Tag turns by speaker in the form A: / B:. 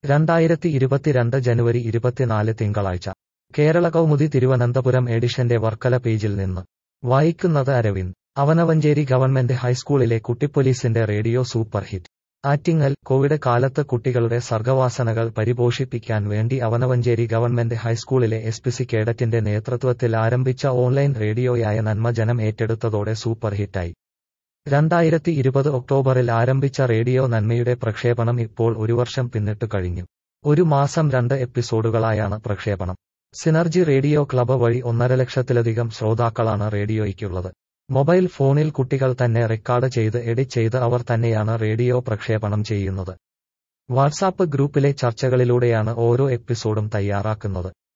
A: രണ്ടായിരത്തി ഇരുപത്തിരണ്ട് ജനുവരി ഇരുപത്തിനാല് തിങ്കളാഴ്ച കേരള കൗമുദി തിരുവനന്തപുരം എഡിഷന്റെ വർക്കല പേജിൽ നിന്ന് വായിക്കുന്നത് അരവിന്ദ് അവനവഞ്ചേരി ഗവൺമെന്റ് ഹൈസ്കൂളിലെ കുട്ടിപ്പൊലീസിന്റെ radio super hit Attingal covid കാലത്ത് കുട്ടികളുടെ സർഗവാസനകൾ പരിപോഷിപ്പിക്കാൻ വേണ്ടി അവനവഞ്ചേരി ഗവൺമെന്റ് ഹൈസ്കൂളിലെ എസ്പിസി കേഡറ്റിന്റെ നേതൃത്വത്തിൽ ആരംഭിച്ച ഓൺലൈൻ റേഡിയോയായ നന്മ ജനം ഏറ്റെടുത്തതോടെ സൂപ്പർ ഹിറ്റായി രണ്ടായിരത്തി ഇരുപത് ഒക്ടോബറിൽ ആരംഭിച്ച റേഡിയോ നന്മയുടെ പ്രക്ഷേപണം ഇപ്പോൾ ഒരു വർഷം പിന്നിട്ടു കഴിഞ്ഞു ഒരു മാസം രണ്ട് എപ്പിസോഡുകളായാണ് പ്രക്ഷേപണം സിനർജി റേഡിയോ ക്ലബ് വഴി ഒന്നര ലക്ഷത്തിലധികം ശ്രോതാക്കളാണ് റേഡിയോയ്ക്കുള്ളത് മൊബൈൽ ഫോണിൽ കുട്ടികൾ തന്നെ റെക്കോർഡ് ചെയ്ത് എഡിറ്റ് ചെയ്ത് അവർ തന്നെയാണ് റേഡിയോ പ്രക്ഷേപണം ചെയ്യുന്നത് വാട്സാപ്പ് ഗ്രൂപ്പിലെ ചർച്ചകളിലൂടെയാണ് ഓരോ എപ്പിസോഡും തയ്യാറാക്കുന്നത്